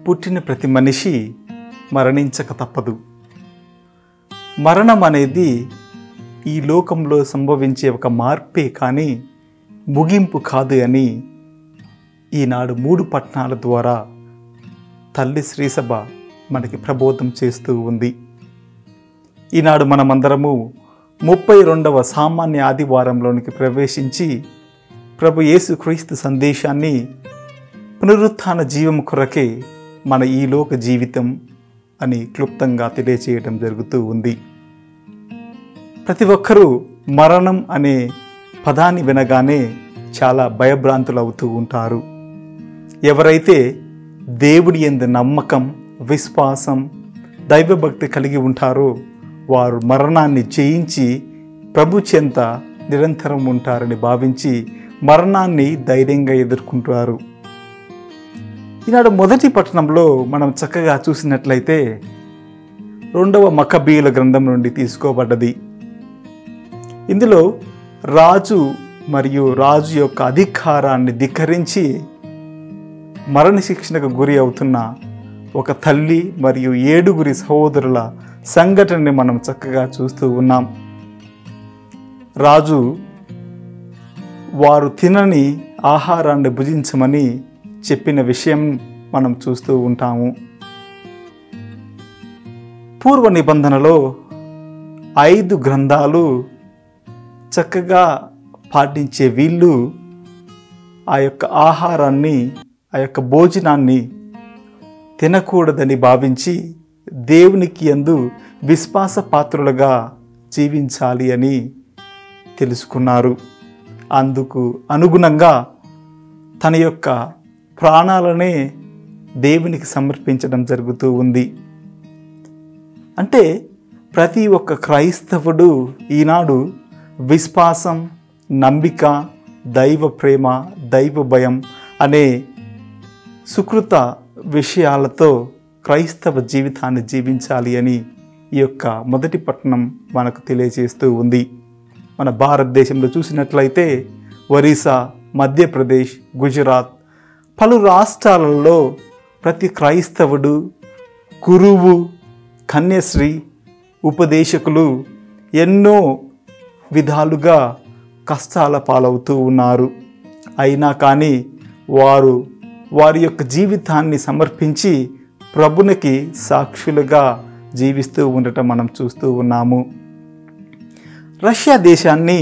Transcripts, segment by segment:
పుట్టిన ప్రతి మనిషి మరణించక తప్పదు మరణం అనేది ఈ లోకంలో సంభవించే ఒక మార్పే కానీ ముగింపు కాదు అని ఈనాడు మూడు పట్టణాల ద్వారా తల్లి శ్రీసభ మనకి ప్రబోధం చేస్తూ ఉంది ఈనాడు మనమందరము ముప్పై రెండవ సామాన్య ఆదివారంలోనికి ప్రవేశించి ప్రభు యేసుక్రీస్తు సందేశాన్ని పునరుత్థాన జీవం కొరకే మన ఈ లోక జీవితం అని క్లుప్తంగా తెలియచేయడం జరుగుతూ ఉంది ప్రతి ఒక్కరూ మరణం అనే పదాన్ని వినగానే చాలా భయభ్రాంతులు అవుతూ ఉంటారు ఎవరైతే దేవుడి ఎందు నమ్మకం విశ్వాసం దైవభక్తి కలిగి ఉంటారో వారు మరణాన్ని జయించి ప్రభు చెంత నిరంతరం ఉంటారని భావించి మరణాన్ని ధైర్యంగా ఎదుర్కొంటారు ఈనాడు మొదటి పట్టణంలో మనం చక్కగా చూసినట్లయితే రెండవ మకబీయుల గ్రంథం నుండి తీసుకోబడ్డది ఇందులో రాజు మరియు రాజు యొక్క అధికారాన్ని ధిక్కరించి మరణశిక్షణకు గురి అవుతున్న ఒక తల్లి మరియు ఏడుగురి సహోదరుల సంఘటనని మనం చక్కగా చూస్తూ ఉన్నాం రాజు వారు తినని ఆహారాన్ని భుజించమని చెప్పిన విషయం మనం చూస్తూ ఉంటాము పూర్వ నిబంధనలో ఐదు గ్రంథాలు చక్కగా పాటించే వీళ్ళు ఆ యొక్క ఆహారాన్ని ఆ యొక్క భోజనాన్ని తినకూడదని భావించి దేవునికి ఎందు విశ్వాస పాత్రులుగా జీవించాలి అని తెలుసుకున్నారు అందుకు అనుగుణంగా తన యొక్క ప్రాణాలనే దేవునికి సమర్పించడం జరుగుతూ ఉంది అంటే ప్రతి ఒక్క క్రైస్తవుడు ఈనాడు విశ్వాసం నమ్మిక దైవ ప్రేమ దైవ భయం అనే సుకృత విషయాలతో క్రైస్తవ జీవితాన్ని జీవించాలి అని ఈ యొక్క మొదటి పట్టణం మనకు తెలియజేస్తూ ఉంది మన భారతదేశంలో చూసినట్లయితే ఒరిస్సా మధ్యప్రదేశ్ గుజరాత్ పలు రాష్ట్రాలలో ప్రతి క్రైస్తవుడు గురువు కన్యశ్రీ ఉపదేశకులు ఎన్నో విధాలుగా కష్టాల పాలవుతూ ఉన్నారు అయినా కానీ వారు వారి యొక్క జీవితాన్ని సమర్పించి ప్రభునికి సాక్షులుగా జీవిస్తూ ఉండటం మనం చూస్తూ ఉన్నాము రష్యా దేశాన్ని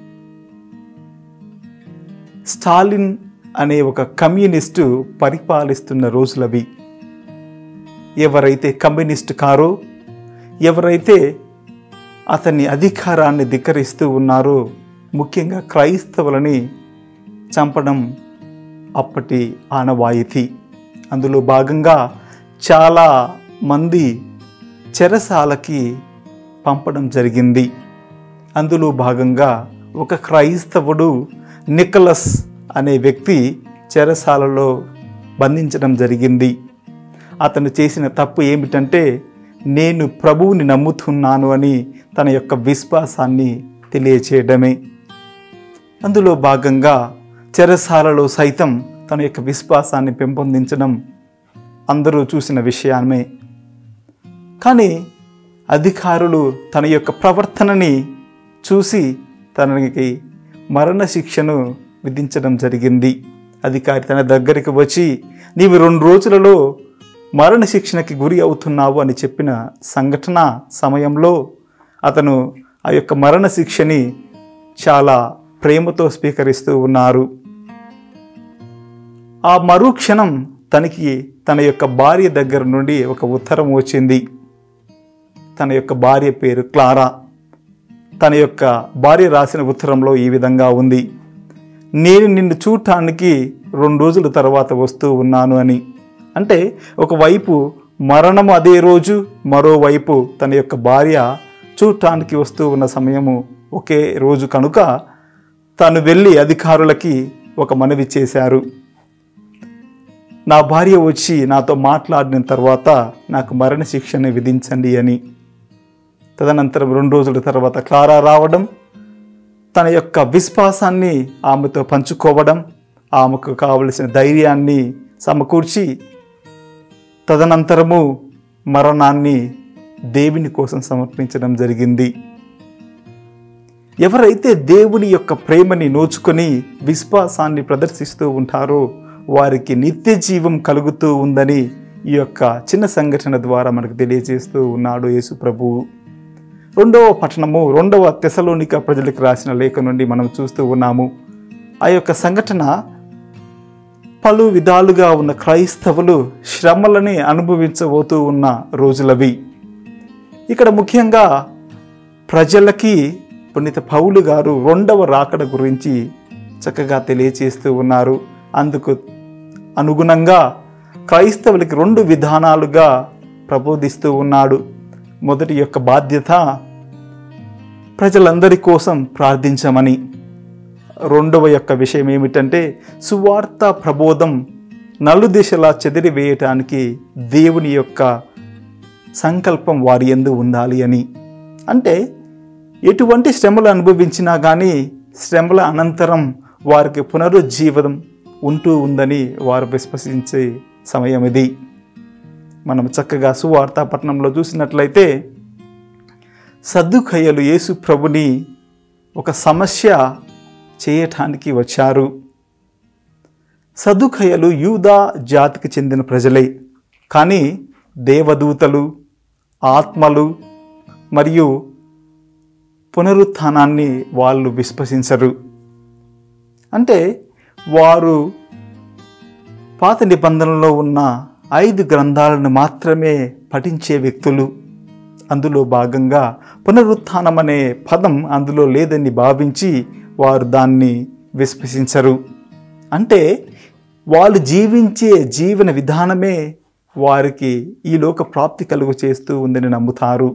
స్టాలిన్ అనే ఒక కమ్యూనిస్టు పరిపాలిస్తున్న రోజులవి ఎవరైతే కమ్యూనిస్ట్ కారో ఎవరైతే అతని అధికారాన్ని ధిక్కరిస్తూ ఉన్నారో ముఖ్యంగా క్రైస్తవులని చంపడం అప్పటి ఆనవాయితీ అందులో భాగంగా చాలా మంది చెరసాలకి పంపడం జరిగింది అందులో భాగంగా ఒక క్రైస్తవుడు నికలస్ అనే వ్యక్తి చెరసాలలో బంధించడం జరిగింది అతను చేసిన తప్పు ఏమిటంటే నేను ప్రభువుని నమ్ముతున్నాను అని తన యొక్క విశ్వాసాన్ని తెలియచేయడమే అందులో భాగంగా చెరసాలలో సైతం తన యొక్క విశ్వాసాన్ని పెంపొందించడం అందరూ చూసిన విషయమే కానీ అధికారులు తన యొక్క ప్రవర్తనని చూసి తనకి మరణశిక్షను విధించడం జరిగింది అధికారి తన దగ్గరికి వచ్చి నీవు రెండు రోజులలో మరణశిక్షణకి గురి అవుతున్నావు అని చెప్పిన సంఘటన సమయంలో అతను ఆ యొక్క మరణశిక్షని చాలా ప్రేమతో స్వీకరిస్తూ ఉన్నారు ఆ మరుక్షణం తనకి తన యొక్క భార్య దగ్గర నుండి ఒక ఉత్తరం వచ్చింది తన యొక్క భార్య పేరు క్లారా తన యొక్క భార్య రాసిన ఉత్తరంలో ఈ విధంగా ఉంది నేను నిన్ను చూడటానికి రెండు రోజుల తర్వాత వస్తూ ఉన్నాను అని అంటే ఒకవైపు మరణము అదే రోజు మరోవైపు తన యొక్క భార్య చూడటానికి వస్తూ ఉన్న సమయము ఒకే రోజు కనుక తను వెళ్ళి అధికారులకి ఒక మనవి చేశారు నా భార్య వచ్చి నాతో మాట్లాడిన తర్వాత నాకు మరణ శిక్షని విధించండి అని తదనంతరం రెండు రోజుల తర్వాత క్లారా రావడం తన యొక్క విశ్వాసాన్ని ఆమెతో పంచుకోవడం ఆమెకు కావలసిన ధైర్యాన్ని సమకూర్చి తదనంతరము మరణాన్ని దేవుని కోసం సమర్పించడం జరిగింది ఎవరైతే దేవుని యొక్క ప్రేమని నోచుకొని విశ్వాసాన్ని ప్రదర్శిస్తూ ఉంటారో వారికి నిత్య జీవం కలుగుతూ ఉందని ఈ యొక్క చిన్న సంఘటన ద్వారా మనకు తెలియజేస్తూ ఉన్నాడు యేసు ప్రభువు రెండవ పట్టణము రెండవ తెసలోనిక ప్రజలకు రాసిన లేఖ నుండి మనం చూస్తూ ఉన్నాము ఆ యొక్క సంఘటన పలు విధాలుగా ఉన్న క్రైస్తవులు శ్రమలని అనుభవించబోతూ ఉన్న రోజులవి ఇక్కడ ముఖ్యంగా ప్రజలకి పునీత పౌలు గారు రెండవ రాకడ గురించి చక్కగా తెలియచేస్తూ ఉన్నారు అందుకు అనుగుణంగా క్రైస్తవులకి రెండు విధానాలుగా ప్రబోధిస్తూ ఉన్నాడు మొదటి యొక్క బాధ్యత ప్రజలందరి కోసం ప్రార్థించమని రెండవ యొక్క విషయం ఏమిటంటే సువార్త ప్రబోధం నలుదిశలా చెదిరివేయటానికి దేవుని యొక్క సంకల్పం వారి ఎందు ఉండాలి అని అంటే ఎటువంటి శ్రమలు అనుభవించినా కానీ శ్రమల అనంతరం వారికి పునరుజ్జీవనం ఉంటూ ఉందని వారు విశ్వసించే సమయం ఇది మనం చక్కగా సువార్తాపట్నంలో చూసినట్లయితే సద్దుకయ్యలు యేసు ప్రభుని ఒక సమస్య చేయటానికి వచ్చారు సదుకయ్యలు యూదా జాతికి చెందిన ప్రజలే కానీ దేవదూతలు ఆత్మలు మరియు పునరుత్థానాన్ని వాళ్ళు విశ్వసించరు అంటే వారు పాత నిబంధనలో ఉన్న ఐదు గ్రంథాలను మాత్రమే పఠించే వ్యక్తులు అందులో భాగంగా పునరుత్థానం అనే పదం అందులో లేదని భావించి వారు దాన్ని విశ్వసించరు అంటే వాళ్ళు జీవించే జీవన విధానమే వారికి ఈ లోక ప్రాప్తి కలుగు చేస్తూ ఉందని నమ్ముతారు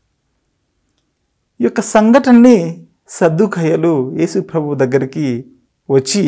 ఈ యొక్క సంఘటనని సద్దుకయ్యలు యేసు ప్రభు దగ్గరికి వచ్చి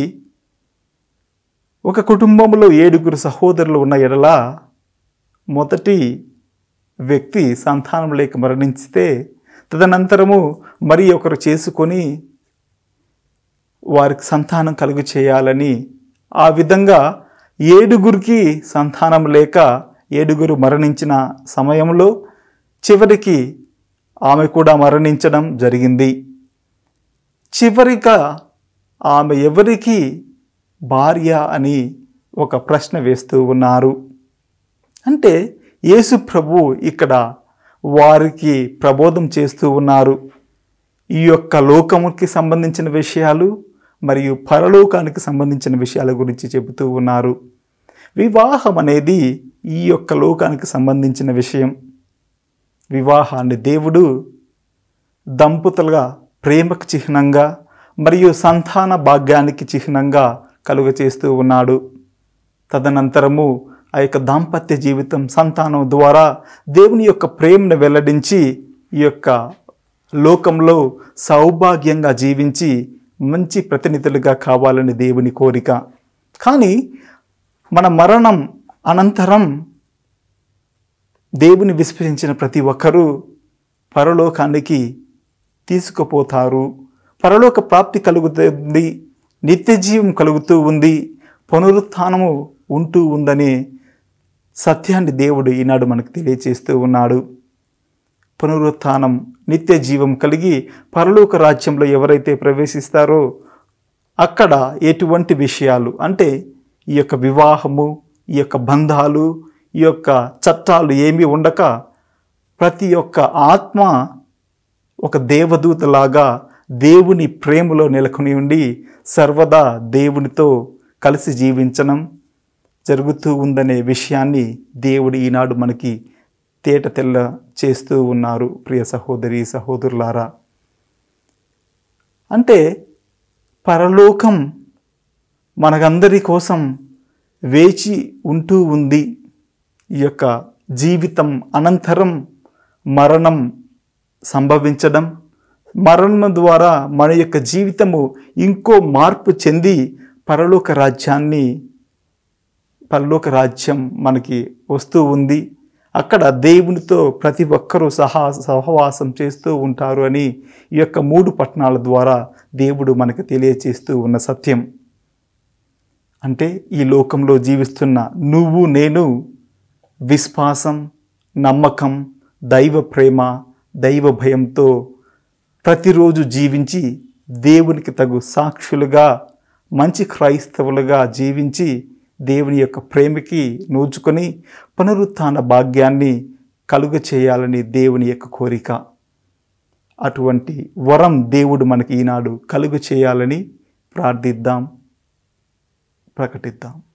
ఒక కుటుంబంలో ఏడుగురు సహోదరులు ఉన్న ఎడల మొదటి వ్యక్తి సంతానం లేక మరణించితే తదనంతరము మరి ఒకరు చేసుకొని వారికి సంతానం కలుగు చేయాలని ఆ విధంగా ఏడుగురికి సంతానం లేక ఏడుగురు మరణించిన సమయంలో చివరికి ఆమె కూడా మరణించడం జరిగింది చివరిగా ఆమె ఎవరికి భార్య అని ఒక ప్రశ్న వేస్తూ ఉన్నారు అంటే యేసు ప్రభు ఇక్కడ వారికి ప్రబోధం చేస్తూ ఉన్నారు ఈ యొక్క లోకముకి సంబంధించిన విషయాలు మరియు పరలోకానికి సంబంధించిన విషయాల గురించి చెబుతూ ఉన్నారు వివాహం అనేది ఈ యొక్క లోకానికి సంబంధించిన విషయం వివాహాన్ని దేవుడు దంపతులుగా ప్రేమకు చిహ్నంగా మరియు సంతాన భాగ్యానికి చిహ్నంగా కలుగ చేస్తూ ఉన్నాడు తదనంతరము ఆ యొక్క దాంపత్య జీవితం సంతానం ద్వారా దేవుని యొక్క ప్రేమను వెల్లడించి ఈ యొక్క లోకంలో సౌభాగ్యంగా జీవించి మంచి ప్రతినిధులుగా కావాలని దేవుని కోరిక కానీ మన మరణం అనంతరం దేవుని విశ్వసించిన ప్రతి ఒక్కరూ పరలోకానికి తీసుకుపోతారు పరలోక ప్రాప్తి కలుగుతుంది నిత్య జీవం కలుగుతూ ఉంది పునరుత్థానము ఉంటూ ఉందనే సత్యాన్ని దేవుడు ఈనాడు మనకు తెలియచేస్తూ ఉన్నాడు పునరుత్థానం నిత్య జీవం కలిగి పరలోక రాజ్యంలో ఎవరైతే ప్రవేశిస్తారో అక్కడ ఎటువంటి విషయాలు అంటే ఈ యొక్క వివాహము ఈ యొక్క బంధాలు ఈ యొక్క చట్టాలు ఏమీ ఉండక ప్రతి ఒక్క ఆత్మ ఒక దేవదూతలాగా దేవుని ప్రేమలో నెలకొని ఉండి సర్వదా దేవునితో కలిసి జీవించడం జరుగుతూ ఉందనే విషయాన్ని దేవుడు ఈనాడు మనకి తేట తెల్ల చేస్తూ ఉన్నారు ప్రియ సహోదరి సహోదరులారా అంటే పరలోకం మనకందరి కోసం వేచి ఉంటూ ఉంది ఈ యొక్క జీవితం అనంతరం మరణం సంభవించడం మరణం ద్వారా మన యొక్క జీవితము ఇంకో మార్పు చెంది పరలోక రాజ్యాన్ని పరలోక రాజ్యం మనకి వస్తూ ఉంది అక్కడ దేవునితో ప్రతి ఒక్కరూ సహా సహవాసం చేస్తూ ఉంటారు అని ఈ యొక్క మూడు పట్టణాల ద్వారా దేవుడు మనకు తెలియచేస్తూ ఉన్న సత్యం అంటే ఈ లోకంలో జీవిస్తున్న నువ్వు నేను విశ్వాసం నమ్మకం దైవ ప్రేమ దైవ భయంతో ప్రతిరోజు జీవించి దేవునికి తగు సాక్షులుగా మంచి క్రైస్తవులుగా జీవించి దేవుని యొక్క ప్రేమకి నోచుకొని పునరుత్థాన భాగ్యాన్ని కలుగ చేయాలని దేవుని యొక్క కోరిక అటువంటి వరం దేవుడు మనకి ఈనాడు కలుగు చేయాలని ప్రార్థిద్దాం ప్రకటిద్దాం